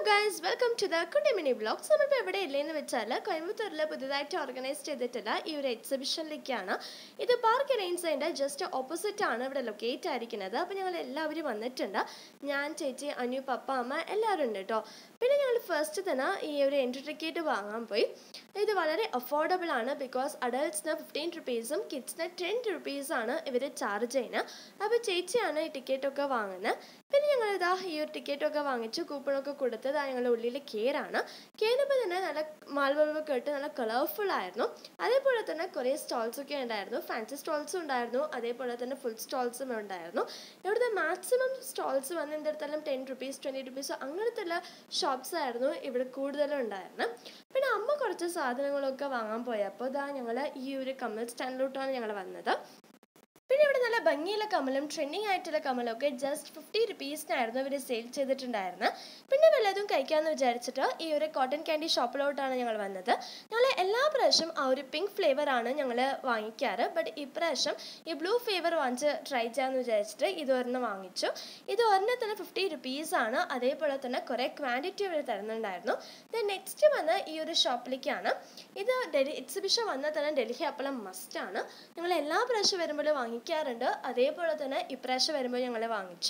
guys welcome to the കുട്ടി mini blogs നമ്മളിപ്പോൾ എവിടെ ഇല്ലെന്ന് വെച്ചാൽ കോയമ്പത്തൂരിൽ പുതുതായിട്ട് ഓർഗനൈസ് ചെയ്തിട്ടുള്ള ഈ ഒരു എക്സിബിഷനിലേക്കാണ് ഇത് പാർക്ക് റേഞ്ചിൻ്റെ ജസ്റ്റ് ഓപ്പോസിറ്റ് ആണ് ഇവിടെ ലൊക്കേറ്റ് ആയിരിക്കുന്നത് അപ്പോൾ ഞങ്ങൾ എല്ലാവരും വന്നിട്ടുണ്ട് ഞാൻ ചേച്ചി അനു പപ്പ അമ്മ എല്ലാവരും ഉണ്ട് കേട്ടോ പിന്നെ ഞങ്ങൾ ഫസ്റ്റ് തന്നെ ഈ ഒരു എൻട്രി ടിക്കറ്റ് വാങ്ങാൻ പോയി ഇത് വളരെ അഫോർഡബിൾ ആണ് ബിക്കോസ് അഡൾട്ട്സിന് ഫിഫ്റ്റീൻ റുപ്പീസും കിഡ്സിന് ടെൻ റുപ്പീസാണ് ഇവർ ചാർജ് ചെയ്യുന്നത് അപ്പോൾ ചേച്ചിയാണ് ഈ ടിക്കറ്റൊക്കെ വാങ്ങുന്നത് പിന്നെ ഞങ്ങൾ ഇതാ ഈ ഒരു ടിക്കറ്റൊക്കെ വാങ്ങിച്ചു കൂപ്പണൊക്കെ കൊടുത്ത് ഇതാ ഞങ്ങളുടെ ഉള്ളിൽ കയറാണ് കയറുമ്പോൾ തന്നെ നല്ല മാൾബൾബൊക്കെ ഇട്ട് നല്ല കളർഫുൾ ആയിരുന്നു അതേപോലെ തന്നെ കുറേ സ്റ്റോൾസ് ഒക്കെ ഉണ്ടായിരുന്നു ഫാൻസി സ്റ്റോൾസും ഉണ്ടായിരുന്നു അതേപോലെ തന്നെ ഫുൾ സ്റ്റോൾസും ഉണ്ടായിരുന്നു ഇവിടുത്തെ മാക്സിമം സ്റ്റോൾസ് വന്ന് എന്തെടുത്താലും ടെൻ റുപ്പീസ് ട്വൻറ്റി റുപ്പീസ് അങ്ങനത്തെ ഉള്ള ഷോപ്സ് ആയിരുന്നു ഇവിടെ കൂടുതലും ഉണ്ടായിരുന്നത് പിന്നെ അമ്മ കുറച്ച് സാധനങ്ങളൊക്കെ വാങ്ങാൻ പോയപ്പോൾ ഇതാ ഞങ്ങൾ ഈ ഒരു കമ്മൽ സ്റ്റാൻഡിലോട്ടാണ് ഞങ്ങൾ വന്നത് പിന്നെ ഇവിടെ നല്ല ഭംഗിയുള്ള കമലും ട്രെൻഡിങ് ആയിട്ടുള്ള കമലും ഒക്കെ ജസ്റ്റ് ഫിഫ്റ്റി റുപ്പീസിനായിരുന്നു ഇവർ സെയിൽ ചെയ്തിട്ടുണ്ടായിരുന്നത് പിന്നെ വല്ലതും കഴിക്കാമെന്ന് വിചാരിച്ചിട്ട് ഈ ഒരു കോട്ടൺ ക്യാൻഡി ഷോപ്പിലോട്ടാണ് ഞങ്ങൾ വന്നത് ഞങ്ങൾ എല്ലാ പ്രാവശ്യം ആ ഒരു പിങ്ക് ഫ്ലേവർ ആണ് ഞങ്ങൾ വാങ്ങിക്കാറ് ബട്ട് ഇപ്രാവശ്യം ഈ ബ്ലൂ ഫ്ലേവർ വാങ്ങിച്ച് ട്രൈ ചെയ്യാമെന്ന് വിചാരിച്ചിട്ട് ഇത് ഒരെണ്ണം വാങ്ങിച്ചു ഇത് ഒരെണ്ണത്തിന് ഫിഫ്റ്റി റുപ്പീസാണ് അതേപോലെ തന്നെ കുറേ ക്വാണ്ടിറ്റി അവർ തരുന്നുണ്ടായിരുന്നു ദെൻ നെക്സ്റ്റ് വന്ന് ഈ ഒരു ഷോപ്പിലേക്കാണ് ഇത് ഡൽഹി എക്സിബിഷൻ വന്നാൽ തന്നെ ഡൽഹി അപ്പളം മസ്റ്റാണ് ഞങ്ങൾ എല്ലാ പ്രാവശ്യം വരുമ്പോൾ വാങ്ങിക്കാറുണ്ട് അതേപോലെ തന്നെ ഇപ്രാവശ്യം വരുമ്പോൾ ഞങ്ങൾ വാങ്ങിച്ചു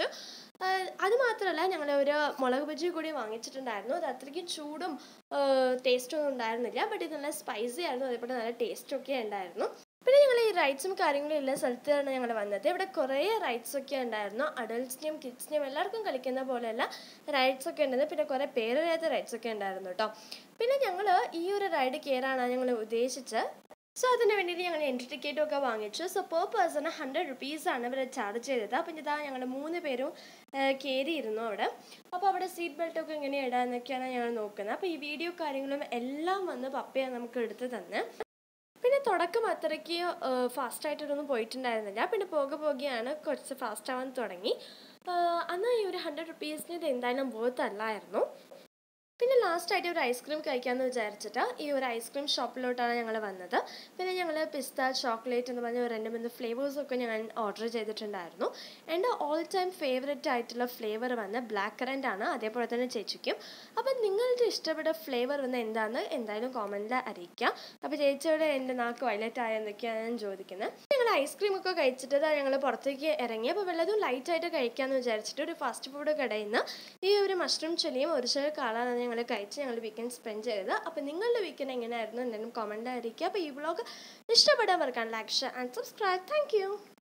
അത് മാത്രമല്ല ഞങ്ങൾ ഒരു മുളക് ബജി കൂടി വാങ്ങിച്ചിട്ടുണ്ടായിരുന്നു അത് അത്രയ്ക്കും ചൂടും ടേസ്റ്റും ഒന്നും ഉണ്ടായിരുന്നില്ല ബട്ട് ഇത് നല്ല സ്പൈസി ആയിരുന്നു അതേപോലെ നല്ല ടേസ്റ്റും ഒക്കെ ഉണ്ടായിരുന്നു പിന്നെ ഞങ്ങൾ ഈ റൈഡ്സും കാര്യങ്ങളും ഉള്ള സ്ഥലത്താണ് ഞങ്ങൾ വന്നത് ഇവിടെ കുറേ റൈഡ്സ് ഒക്കെ ഉണ്ടായിരുന്നു അഡൾട്ട്സിനെയും കിഡ്സിനെയും എല്ലാവർക്കും കളിക്കുന്ന പോലെയല്ല റൈഡ്സ് ഒക്കെ ഉണ്ടായിരുന്നു പിന്നെ കുറേ പേരറിയാത്ത റൈഡ്സ് ഒക്കെ ഉണ്ടായിരുന്നു കേട്ടോ പിന്നെ ഞങ്ങൾ ഈ ഒരു റൈഡ് കയറാനാണ് ഞങ്ങൾ ഉദ്ദേശിച്ചത് സോ അതിന് വേണ്ടിയിട്ട് ഞങ്ങൾ എൻട്രി ടിക്കറ്റും ഒക്കെ വാങ്ങിച്ചു സോ പെർ പേഴ്സണ് ഹൺഡ്രഡ് റുപ്പീസാണ് ഇവർ ചാർജ് ചെയ്തത് അപ്പം ഇതാ ഞങ്ങൾ മൂന്ന് പേരും കയറിയിരുന്നു അവിടെ അപ്പോൾ അവിടെ സീറ്റ് ബെൽറ്റ് ഒക്കെ എങ്ങനെ ഇടാന്നൊക്കെയാണ് ഞങ്ങൾ നോക്കുന്നത് അപ്പോൾ ഈ വീഡിയോ കാര്യങ്ങളും എല്ലാം വന്ന് പപ്പയാണ് നമുക്ക് എടുത്ത് തന്നെ പിന്നെ തുടക്കം അത്രയ്ക്ക് ഫാസ്റ്റായിട്ടൊന്നും പോയിട്ടുണ്ടായിരുന്നില്ല പിന്നെ പോകെ പോകെയാണ് കുറച്ച് ഫാസ്റ്റ് ആവാൻ തുടങ്ങി അന്ന് ഈ ഒരു ഹൺഡ്രഡ് റുപ്പീസിന് ഇത് എന്തായാലും വർത്ത് അല്ലായിരുന്നു പിന്നെ ലാസ്റ്റായിട്ട് ഒരു ഐസ്ക്രീം കഴിക്കാമെന്ന് വിചാരിച്ചിട്ട് ഈ ഒരു ഐസ്ക്രീം ഷോപ്പിലോട്ടാണ് ഞങ്ങൾ വന്നത് പിന്നെ ഞങ്ങൾ പിസ്ത ചോക്ലേറ്റ് എന്ന് പറഞ്ഞ രണ്ട് മൂന്ന് ഫ്ലേവേഴ്സൊക്കെ ഞാൻ ഓർഡർ ചെയ്തിട്ടുണ്ടായിരുന്നു എൻ്റെ ഓൾ ടൈം ഫേവററ്റ് ആയിട്ടുള്ള ഫ്ലേവർ വന്ന് ബ്ലാക്ക് കറൻ്റ് ആണ് അതേപോലെ തന്നെ ചേച്ചിക്കും അപ്പം നിങ്ങളുടെ ഇഷ്ടപ്പെട്ട ഫ്ലേവർ വന്ന് എന്താണെന്ന് എന്തായാലും കോമൻറ്റിൽ അറിയിക്കാം അപ്പോൾ ചേച്ചിയോട് എൻ്റെ നാക്ക് വയലറ്റ് ആയെന്നൊക്കെയാണ് ഞാൻ ചോദിക്കുന്നത് ഞങ്ങൾ ഐസ്ക്രീം ഒക്കെ കഴിച്ചിട്ട് ഞങ്ങൾ പുറത്തേക്ക് ഇറങ്ങി അപ്പോൾ വല്ലതും ലൈറ്റായിട്ട് കഴിക്കാമെന്ന് വിചാരിച്ചിട്ട് ഒരു ഫാസ്റ്റ് ഫുഡ് കടയിൽ നിന്ന് ഈ ഒരു മഷ്റൂം ചെളിയും ഒരു ചെറിയ കാളാണ് ഞങ്ങൾ കഴിച്ച് ഞങ്ങൾ വീക്കെൻഡ് സ്പെൻഡ് ചെയ്തത് അപ്പോൾ നിങ്ങളുടെ വീക്കെൻഡ് എങ്ങനെയായിരുന്നു എന്തെങ്കിലും കമൻറ്റ് ആയിരിക്കുക അപ്പോൾ ഈ വ്ളോഗ് ഇഷ്ടപ്പെടാൻ മറക്കാൻ like share and subscribe thank